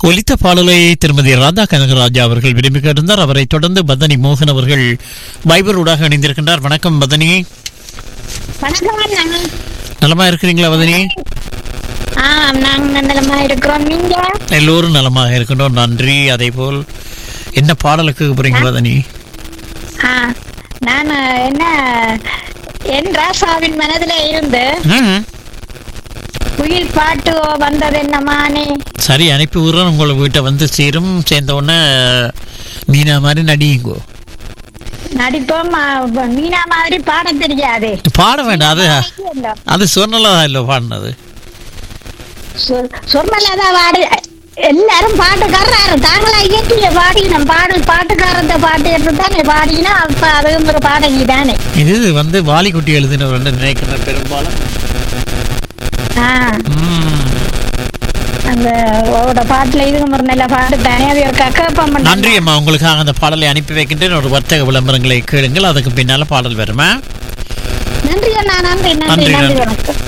ஒலித்த பாடலை திருமதி ராதா கனகராஜா அவர்கள் விரும்பி கேட்டிருந்தார் அவரை தொடர்ந்து பதனி மோகன் அவர்கள் வைபரூடாக இணைந்திருக்கின்றார் வணக்கம் பதனி வணக்கம் அண்ணா. நலமா இருக்கிறீங்களா பதனி ஆ நாங்க நலமா இருக்கிறோம் நீங்க எல்லோரும் நலமாக இருக்கின்றோம் நன்றி அதே போல் என்ன பாடலுக்கு போறீங்க பதனி ஆ நான் என்ன என் ராசாவின் மனதுல இருந்து ம், குயில் பாட்டு வந்தது என்னமானே சரி அனுப்பி விடுறோம் உங்களை வீட்டை வந்து சேரும் சேர்ந்த உடனே மீனா மாதிரி நடியுங்கோ நடிப்போம் ஆ, மீனா மாதிரி பாட தெரியாது பாட வேண்டாம் அது அது சொன்னலா இல்லை பாடினது சொர்மலாதான் பாடு எல்லாரும் பாட்டுக்காரர் தாங்களா இயற்றிய பாடினோம் பாடு பாட்டுக்காரந்த பாட்டு என்று தானே பாடினா அப்ப அதுவும் ஒரு பாடகி தானே இது வந்து வாலிக்குட்டி எழுதினவர் நினைக்கிறேன் பெரும்பாலும் ஆ ம். அந்த ஓட பாட்டுல இதுவும் ஒரு நல்ல பாட்டு தானே அது ஒரு கக்கப்பம் பண்ண நன்றி அம்மா உங்களுக்காக அந்த பாடலை அனுப்பி வைக்கின்றேன் ஒரு வர்த்தக விளம்பரங்களை கேளுங்கள் அதுக்கு பின்னால பாடல் வருமா நன்றி அண்ணா நன்றி நன்றி நன்றி, நன்றி நன்றி. வணக்கம்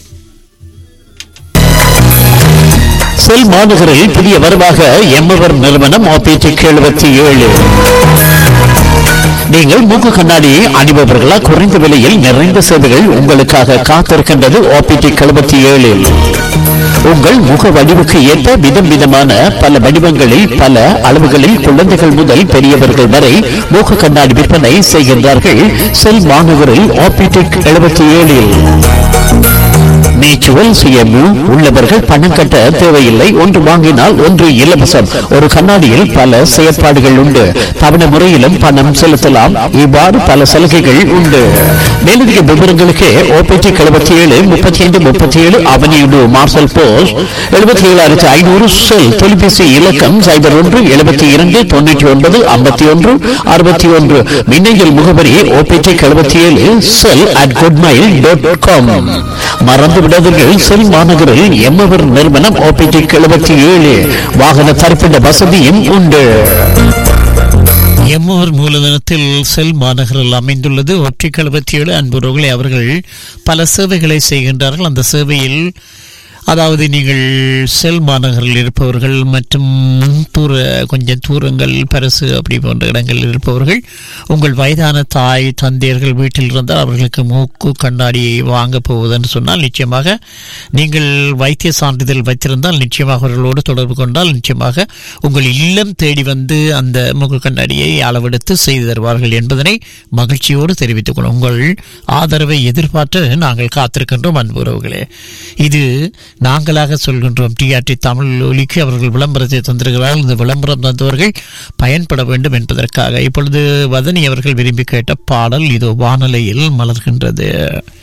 செல் மாநகரில் புதிய வரவாக எம்மவர் நிறுவனம் ஆபிடிக் எழுபத்தி ஏழு நீங்கள் மூக்கு கண்ணாடியை அணிபவர்களா குறைந்த விலையில் நிறைந்த சேவைகள் உங்களுக்காக காத்திருக்கின்றது ஆபிடிக் எழுபத்தி ஏழில் உங்கள் முக வடிவுக்கு ஏற்ப விதம் விதமான பல வடிவங்களில் பல அளவுகளில் குழந்தைகள் முதல் பெரியவர்கள் வரை மூக்கு கண்ணாடி விற்பனை செய்கின்றார்கள் செல் மாநகரில் ஆபிடிக் எழுபத்தி ஏழில் நேச்சுரல் சிஎம்யூ உள்ளவர்கள் பணம் கட்ட தேவையில்லை ஒன்று வாங்கினால் ஒன்று இலவசம் ஒரு கண்ணாடியில் பல செயற்பாடுகள் உண்டு தவணை முறையிலும் பணம் செலுத்தலாம் இவ்வாறு பல சலுகைகள் உண்டு மேலதிக விவரங்களுக்கு ஓபிடி எழுபத்தி ஏழு முப்பத்தி ஐந்து முப்பத்தி ஏழு அவனியுடு மார்சல் போஸ்ட் எழுபத்தி ஏழாயிரத்தி ஐநூறு செல் தொலைபேசி இலக்கம் சைபர் ஒன்று எழுபத்தி இரண்டு தொண்ணூற்றி ஒன்பது ஐம்பத்தி ஒன்று அறுபத்தி ஒன்று மின்னஞ்சல் முகவரி ஓபிடி எழுபத்தி ஏழு cell at good mail dot com மறந்து விடாதீர்கள் செல் மாநகரில் எம்மவர் நிறுவனம் ஓபிடி எழுபத்தி ஏழு வாகன தரிப்பிட வசதியும் உண்டு எம்மூர் மூலதனத்தில் செல் மாநகரில் அமைந்துள்ளது ஒற்றை எழுபத்தி ஏழு அன்புறவுகளை அவர்கள் பல சேவைகளை செய்கின்றார்கள் அந்த சேவையில் அதாவது நீங்கள் செல் மாநகரில் இருப்பவர்கள் மற்றும் தூர கொஞ்சம் தூரங்கள் பரிசு அப்படி போன்ற இடங்களில் இருப்பவர்கள் உங்கள் வயதான தாய் தந்தையர்கள் வீட்டில் இருந்தால் அவர்களுக்கு மூக்கு கண்ணாடியை வாங்க போவதென்று சொன்னால் நிச்சயமாக நீங்கள் வைத்திய சான்றிதழ் வைத்திருந்தால் நிச்சயமாக அவர்களோடு தொடர்பு கொண்டால் நிச்சயமாக உங்கள் இல்லம் தேடி வந்து அந்த மூக்கு கண்ணாடியை அளவெடுத்து செய்து தருவார்கள் என்பதனை மகிழ்ச்சியோடு தெரிவித்துக் கொள்ளும் உங்கள் ஆதரவை எதிர்பார்த்து நாங்கள் காத்திருக்கின்றோம் அன்பு உறவுகளே இது நாங்களாக சொல்கின்றோம் டிஆர்டி தமிழ் ஒலிக்கு அவர்கள் விளம்பரத்தை தந்திருக்கிறார்கள் இந்த விளம்பரம் தந்தவர்கள் பயன்பட வேண்டும் என்பதற்காக இப்பொழுது வதனி அவர்கள் விரும்பி கேட்ட பாடல் இதோ வானலையில் மலர்கின்றது